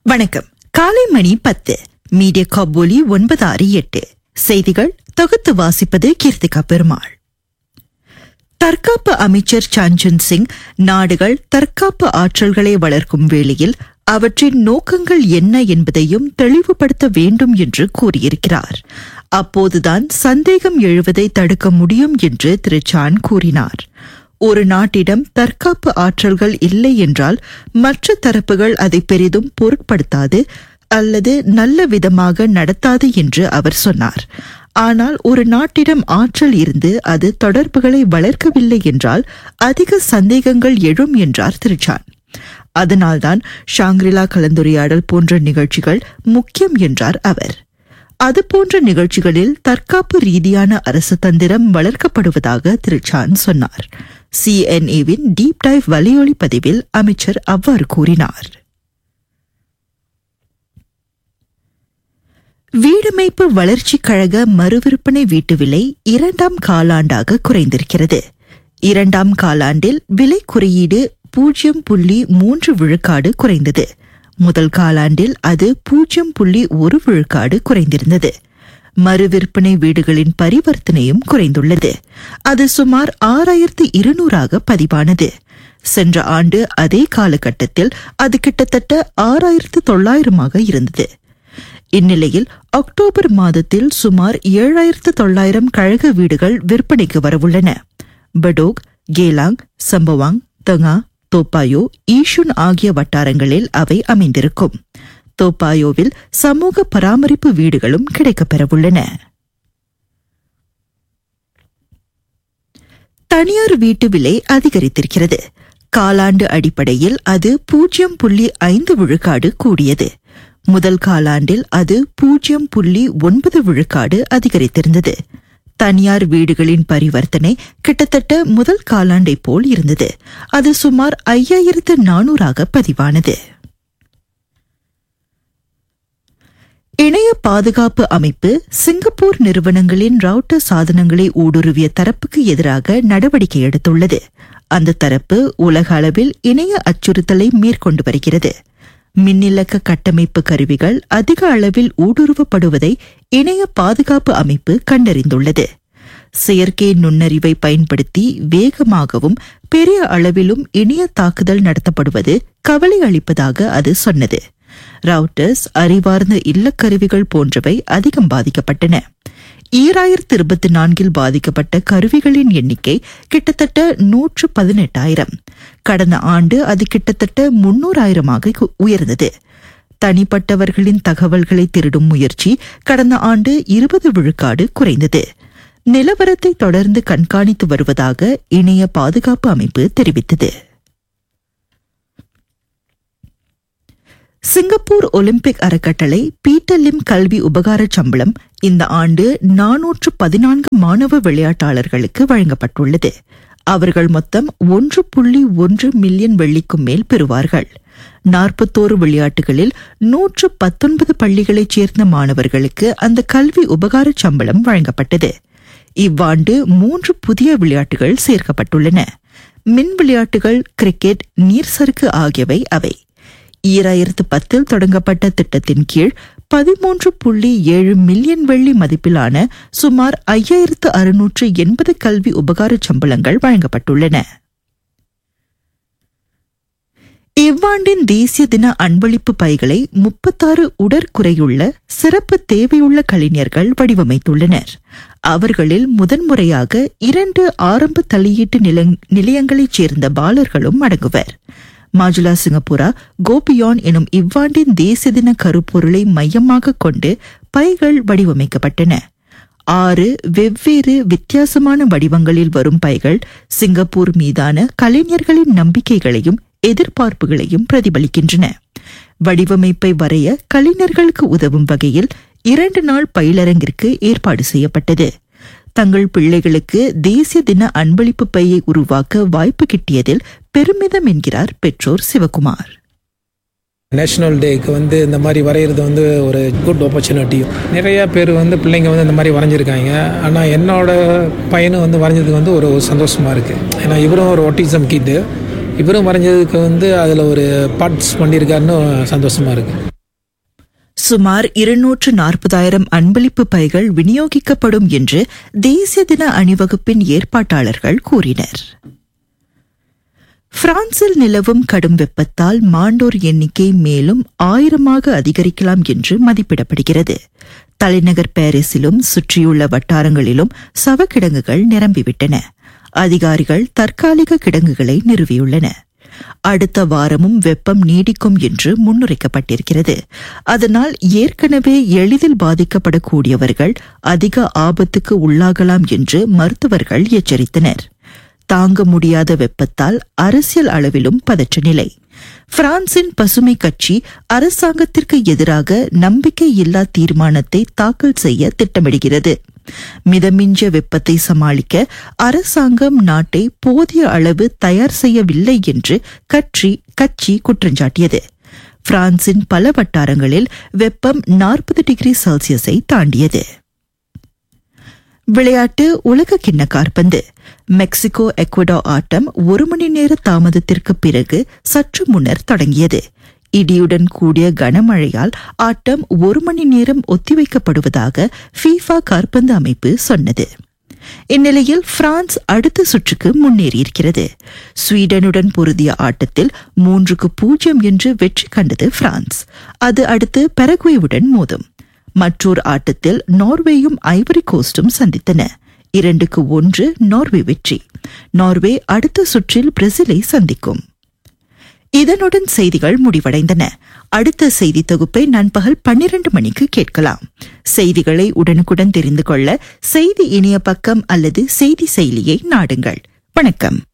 வணக்கம் காலை மணி பத்து மீடியா காபோலி ஒன்பது ஆறு எட்டு செய்திகள் தொகுத்து வாசிப்பது கீர்த்திகா பெருமாள் தற்காப்பு அமைச்சர் சஞ்சன் சிங் நாடுகள் தற்காப்பு ஆற்றல்களை வளர்க்கும் வேளையில் அவற்றின் நோக்கங்கள் என்ன என்பதையும் தெளிவுபடுத்த வேண்டும் என்று கூறியிருக்கிறார் அப்போதுதான் சந்தேகம் எழுவதை தடுக்க முடியும் என்று திரு சான் கூறினார் ஒரு நாட்டிடம் தற்காப்பு ஆற்றல்கள் இல்லை என்றால் மற்ற தரப்புகள் அதை பெரிதும் பொருட்படுத்தாது அல்லது நல்ல விதமாக நடத்தாது என்று அவர் சொன்னார் ஆனால் ஒரு நாட்டிடம் ஆற்றல் இருந்து அது தொடர்புகளை வளர்க்கவில்லை என்றால் அதிக சந்தேகங்கள் எழும் என்றார் திருச்சான் அதனால்தான் ஷாங்ரிலா கலந்துரையாடல் போன்ற நிகழ்ச்சிகள் முக்கியம் என்றார் அவர் அதுபோன்ற நிகழ்ச்சிகளில் தற்காப்பு ரீதியான அரசு தந்திரம் வளர்க்கப்படுவதாக திரு சான் சொன்னார் சிஎன்ஏவின் டீப் டைவ் வலையொலி பதிவில் அமைச்சர் அவ்வாறு கூறினார் வீடமைப்பு வளர்ச்சிக் கழக மறுவிற்பனை வீட்டு விலை இரண்டாம் காலாண்டாக குறைந்திருக்கிறது இரண்டாம் காலாண்டில் விலை குறியீடு பூஜ்ஜியம் புள்ளி மூன்று விழுக்காடு குறைந்தது முதல் காலாண்டில் அது பூஜ்ஜியம் புள்ளி ஒரு விழுக்காடு குறைந்திருந்தது மறுவிற்பனை வீடுகளின் பரிவர்த்தனையும் குறைந்துள்ளது அது சுமார் ஆறாயிரத்து இருநூறாக பதிவானது சென்ற ஆண்டு அதே காலகட்டத்தில் அது கிட்டத்தட்ட ஆறாயிரத்து தொள்ளாயிரமாக இருந்தது இந்நிலையில் அக்டோபர் மாதத்தில் சுமார் ஏழாயிரத்து தொள்ளாயிரம் கழக வீடுகள் விற்பனைக்கு வரவுள்ளன படோக் கேலாங் சம்பவாங் தங்கா தோப்பாயோ ஈஷுன் ஆகிய வட்டாரங்களில் அவை அமைந்திருக்கும் தோப்பாயோவில் சமூக பராமரிப்பு வீடுகளும் கிடைக்கப்பெறவுள்ளன தனியார் வீட்டு விலை அதிகரித்திருக்கிறது காலாண்டு அடிப்படையில் அது பூஜ்ஜியம் புள்ளி ஐந்து விழுக்காடு கூடியது முதல் காலாண்டில் அது பூஜ்ஜியம் புள்ளி ஒன்பது விழுக்காடு அதிகரித்திருந்தது தனியார் வீடுகளின் பரிவர்த்தனை கிட்டத்தட்ட முதல் காலாண்டை போல் இருந்தது அது சுமார் ஐயாயிரத்து நானூறாக பதிவானது இணைய பாதுகாப்பு அமைப்பு சிங்கப்பூர் நிறுவனங்களின் ரவுட்டர் சாதனங்களை ஊடுருவிய தரப்புக்கு எதிராக நடவடிக்கை எடுத்துள்ளது அந்த தரப்பு உலக அளவில் இணைய அச்சுறுத்தலை மேற்கொண்டு வருகிறது மின்னிலக்க கட்டமைப்பு கருவிகள் அதிக அளவில் ஊடுருவப்படுவதை இணைய பாதுகாப்பு அமைப்பு கண்டறிந்துள்ளது செயற்கை நுண்ணறிவை பயன்படுத்தி வேகமாகவும் பெரிய அளவிலும் இணைய தாக்குதல் நடத்தப்படுவது கவலை அளிப்பதாக அது சொன்னது ரவுட்டர்ஸ் அறிவார்ந்த இல்லக்கருவிகள் போன்றவை அதிகம் பாதிக்கப்பட்டன ஈராயிரத்து இருபத்தி நான்கில் பாதிக்கப்பட்ட கருவிகளின் எண்ணிக்கை கிட்டத்தட்ட நூற்று பதினெட்டாயிரம் கடந்த ஆண்டு அது கிட்டத்தட்ட முன்னூறாயிரமாக உயர்ந்தது தனிப்பட்டவர்களின் தகவல்களை திருடும் முயற்சி கடந்த ஆண்டு இருபது விழுக்காடு குறைந்தது நிலவரத்தை தொடர்ந்து கண்காணித்து வருவதாக இணைய பாதுகாப்பு அமைப்பு தெரிவித்தது சிங்கப்பூர் ஒலிம்பிக் அறக்கட்டளை பீட்டர் லிம் கல்வி உபகார சம்பளம் இந்த ஆண்டு நானூற்று பதினான்கு மாணவ விளையாட்டாளர்களுக்கு வழங்கப்பட்டுள்ளது அவர்கள் மொத்தம் ஒன்று புள்ளி ஒன்று மில்லியன் வெள்ளிக்கும் மேல் பெறுவார்கள் நாற்பத்தோரு விளையாட்டுகளில் நூற்று பத்தொன்பது பள்ளிகளைச் சேர்ந்த மாணவர்களுக்கு அந்த கல்வி உபகார சம்பளம் வழங்கப்பட்டது இவ்வாண்டு மூன்று புதிய விளையாட்டுகள் சேர்க்கப்பட்டுள்ளன மின் விளையாட்டுகள் கிரிக்கெட் நீர்சறுக்கு ஆகியவை அவை ஈராயிரத்து பத்தில் தொடங்கப்பட்ட திட்டத்தின் கீழ் பதிமூன்று புள்ளி ஏழு மில்லியன் வெள்ளி மதிப்பிலான சுமார் ஐயாயிரத்து அறுநூற்று எண்பது கல்வி உபகார சம்பளங்கள் வழங்கப்பட்டுள்ளன இவ்வாண்டின் தேசிய தின அன்பளிப்பு பைகளை முப்பத்தாறு உடற்குறையுள்ள சிறப்பு தேவையுள்ள கலைஞர்கள் வடிவமைத்துள்ளனர் அவர்களில் முதன்முறையாக இரண்டு ஆரம்ப தலையீட்டு நிலையங்களைச் சேர்ந்த பாலர்களும் அடங்குவர் மாஜுலா சிங்கப்பூரா கோபியான் எனும் இவ்வாண்டின் தேசிய தின கருப்பொருளை மையமாக கொண்டு பைகள் வடிவமைக்கப்பட்டன ஆறு வெவ்வேறு வித்தியாசமான வடிவங்களில் வரும் பைகள் சிங்கப்பூர் மீதான கலைஞர்களின் நம்பிக்கைகளையும் எதிர்பார்ப்புகளையும் பிரதிபலிக்கின்றன வடிவமைப்பை வரைய கலைஞர்களுக்கு உதவும் வகையில் இரண்டு நாள் பயிலரங்கிற்கு ஏற்பாடு செய்யப்பட்டது தங்கள் பிள்ளைகளுக்கு தேசிய தின அன்பளிப்பு பையை உருவாக்க வாய்ப்பு கிட்டியதில் பெருமிதம் என்கிறார் பெற்றோர் சிவகுமார் நேஷ்னல் டேக்கு வந்து இந்த மாதிரி வரைகிறது வந்து ஒரு குட் ஆப்பர்ச்சுனிட்டி நிறைய பேர் வந்து பிள்ளைங்க வந்து இந்த மாதிரி வரைஞ்சிருக்காங்க ஆனால் என்னோட பையனும் வந்து வரைஞ்சதுக்கு வந்து ஒரு சந்தோஷமாக இருக்குது ஏன்னா இவரும் ஒரு ஒட்டிசம் கிட்டு இவரும் வரைஞ்சதுக்கு வந்து அதில் ஒரு பார்ட்ஸ் பண்ணியிருக்காருன்னு சந்தோஷமாக இருக்குது சுமார் இருநூற்று நாற்பதாயிரம் அன்பளிப்பு பைகள் விநியோகிக்கப்படும் என்று தேசிய தின அணிவகுப்பின் ஏற்பாட்டாளர்கள் கூறினர் பிரான்சில் நிலவும் கடும் வெப்பத்தால் மாண்டோர் எண்ணிக்கை மேலும் ஆயிரமாக அதிகரிக்கலாம் என்று மதிப்பிடப்படுகிறது தலைநகர் பாரிஸிலும் சுற்றியுள்ள வட்டாரங்களிலும் சவக்கிடங்குகள் நிரம்பிவிட்டன அதிகாரிகள் தற்காலிக கிடங்குகளை நிறுவியுள்ளன அடுத்த வாரமும் வெப்பம் நீடிக்கும் என்று முன்னுரைக்கப்பட்டிருக்கிறது அதனால் ஏற்கனவே எளிதில் பாதிக்கப்படக்கூடியவர்கள் அதிக ஆபத்துக்கு உள்ளாகலாம் என்று மருத்துவர்கள் எச்சரித்தனர் தாங்க முடியாத வெப்பத்தால் அரசியல் அளவிலும் பதற்ற நிலை பிரான்சின் பசுமை கட்சி அரசாங்கத்திற்கு எதிராக நம்பிக்கையில்லா தீர்மானத்தை தாக்கல் செய்ய திட்டமிடுகிறது மிதமிஞ்ச வெப்பத்தை சமாளிக்க அரசாங்கம் நாட்டை போதிய அளவு தயார் செய்யவில்லை என்று கட்சி கட்சி குற்றஞ்சாட்டியது பிரான்சின் பல வட்டாரங்களில் வெப்பம் நாற்பது டிகிரி செல்சியஸை தாண்டியது விளையாட்டு உலக கிண்ண காற்பந்து மெக்சிகோ எக்வடோ ஆட்டம் ஒரு மணி நேர தாமதத்திற்கு பிறகு சற்று முன்னர் தொடங்கியது இடியுடன் கூடிய கனமழையால் ஆட்டம் ஒரு மணி நேரம் ஒத்திவைக்கப்படுவதாக ஃபீஃபா காற்பந்து அமைப்பு சொன்னது இந்நிலையில் பிரான்ஸ் அடுத்த சுற்றுக்கு முன்னேறியிருக்கிறது ஸ்வீடனுடன் பொருதிய ஆட்டத்தில் மூன்றுக்கு பூஜ்ஜியம் என்று வெற்றி கண்டது பிரான்ஸ் அது அடுத்து பெரகுவேவுடன் மோதும் மற்றொரு ஆட்டத்தில் நார்வேயும் ஐவரி கோஸ்டும் சந்தித்தன இரண்டுக்கு ஒன்று நார்வே வெற்றி நார்வே அடுத்த சுற்றில் பிரேசிலை சந்திக்கும் இதனுடன் செய்திகள் முடிவடைந்தன அடுத்த செய்தி தொகுப்பை நண்பகல் பன்னிரண்டு மணிக்கு கேட்கலாம் செய்திகளை உடனுக்குடன் தெரிந்து கொள்ள செய்தி இணைய பக்கம் அல்லது செய்தி செயலியை நாடுங்கள் வணக்கம்